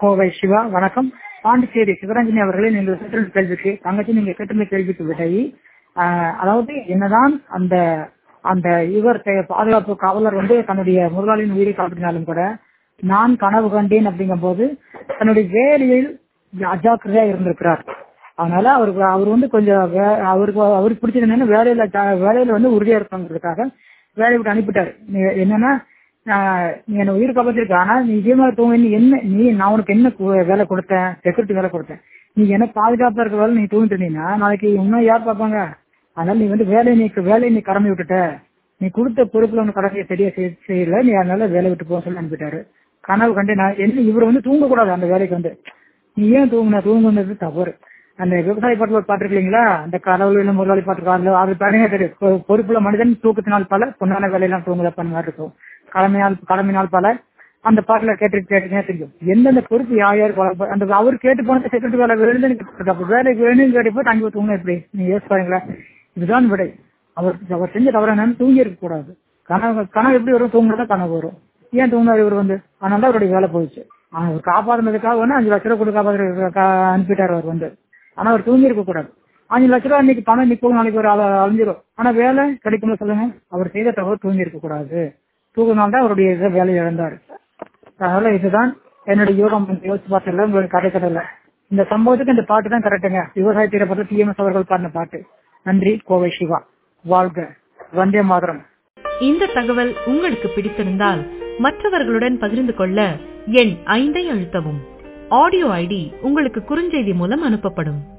கோவை சிவா வணக்கம் பாண்டிச்சேரி சிவரஞ்சனி அவர்களே நீங்கள் கேட்டிருந்த கேள்விக்கு தங்கச்சி நீங்க கேட்டிருந்த கேள்விக்கு விடை ஆஹ், அதாவது என்னதான் அந்த அந்த இவர் தே- பாதுகாப்பு காவலர் வந்து தன்னுடைய முதலாளியின் உயிரை காப்பாற்றினாலும் கூட நான் கனவு கண்டேன் அப்படிங்கும் போது தன்னுடைய வேலையில் அஜாக்கிரதையா இருந்திருக்கிறார் அதனால அவருக்கு அவர் வந்து கொஞ்சம் வே- அவருக்கு அவருக்கு பிடிச்சது என்னன்னா வேலையில ஜா- வேலையில வந்து உறுதியா இருப்பாங்கிறதுக்காக வேலையை விட்டு அனுப்பிட்டாரு நீ- என்னன்னா ஆஹ், நீ என்ன உயிர் காப்பாத்திருக்க ஆனா நீ இதே மாதிரி தூங்க நீ என்ன நீ நான் உனக்கு என்ன கு- வேலை கொடுத்தேன் செக்யூரிட்டி வேலை கொடுத்தேன் நீ எனக்கு பாதுகாப்பா இருக்க வேலை நீ தூங்கிட்டு இருந்தீங்கன்னா நாளைக்கு இன்னும் யார் பார்ப்பாங்க அதனால நீ வந்து வேலையை நீ வேலையை நீ கடமை விட்டுட்ட நீ கொடுத்த பொறுப்புல உனக்கு கடமையை சரியா செய்- செய்யல நீ அதனால வேலை விட்டு போக சொல்லி அனுப்பிட்டாரு கனவு கண்டு நான் என்ன இவர் வந்து தூங்க கூடாது அந்த வேலைக்கு வந்து நீ ஏன் தூங்குன தூங்குனது தவறு அந்த விவசாய பாட்டுல ஒரு பாட்டு இருக்கு இல்லைங்களா அந்த கடவுள் இல்லை முதலாளி பாட்டு அதுல அது பாருங்க தெரியும் பொ- பொறுப்புள்ள மனிதன் தூக்கத்தினால் பல பொன்னான வேலையெல்லாம் தூங்குதப்பான மாதிரி இருக்கும் கடமையால் கடமையினால் பல அந்த பாட்டுல கேட்டு கேட்டுனே தெரியும் எந்தெந்த பொறுப்பு யார் யார் வழங்க- அந்த அவர் கேட்டு போன செக்ரட்டரி வேலை வேணும்னு கேட்டு அப்ப வேலைக்கு வேணும்னு கேட்டு போய் தங்கி தூங்கணும் எப்படி நீங்க யோசிச்சு பாருங்களேன் இதுதான் விடை அவர் அவர் செஞ்ச தவிர என்னன்னு தூங்கி இருக்க கூடாது கனவு கனவு எப்படி வரும் தூங்குறதா கனவு வரும் ஏன் தூங்கினார் இவர் வந்து அதனால தான் அவருடைய வேலை போயிடுச்சு ஆனா அவர் காப்பாடுனதுக்காக வந்து அஞ்சு லட்ச ரூபா கொடுக்க காப்பாத்து கா- அனுப்பிட்டார் அவர் வந்து ஆனா அவர் தூங்கி இருக்க கூடாது அஞ்சு லட்ச ரூபா இன்னைக்கு பணம் நிற்கும் நாளைக்கு ஒரு அல- அழிஞ்சிரும் ஆனா வேலை கிடைக்கும்னு சொல்லுங்க அவர் செய்த தகவல் தூங்கி இருக்க கூடாது தூங்கினால்தான் தான் அவருடைய இதை வேலையை இழந்தார் அதனால இதுதான் என்னுடைய யோகம் யோசிச்சு பார்த்தல உங்களுக்கு கதை கதையில இந்த சம்பவத்துக்கு இந்த பாட்டு தான் கரெக்டுங்க விவசாயத்தை பற்றி டிஎம்எஸ் அவர்கள் பாடின பாட்டு நன்றி கோவை சிவா வாழ்க வந்தே மாதரம் இந்த தகவல் உங்களுக்கு பிடித்திருந்தால் மற்றவர்களுடன் பகிர்ந்து கொள்ள எண் ஐந்தை அழுத்தவும் ஆடியோ ஐடி உங்களுக்கு குறுஞ்செய்தி மூலம் அனுப்பப்படும்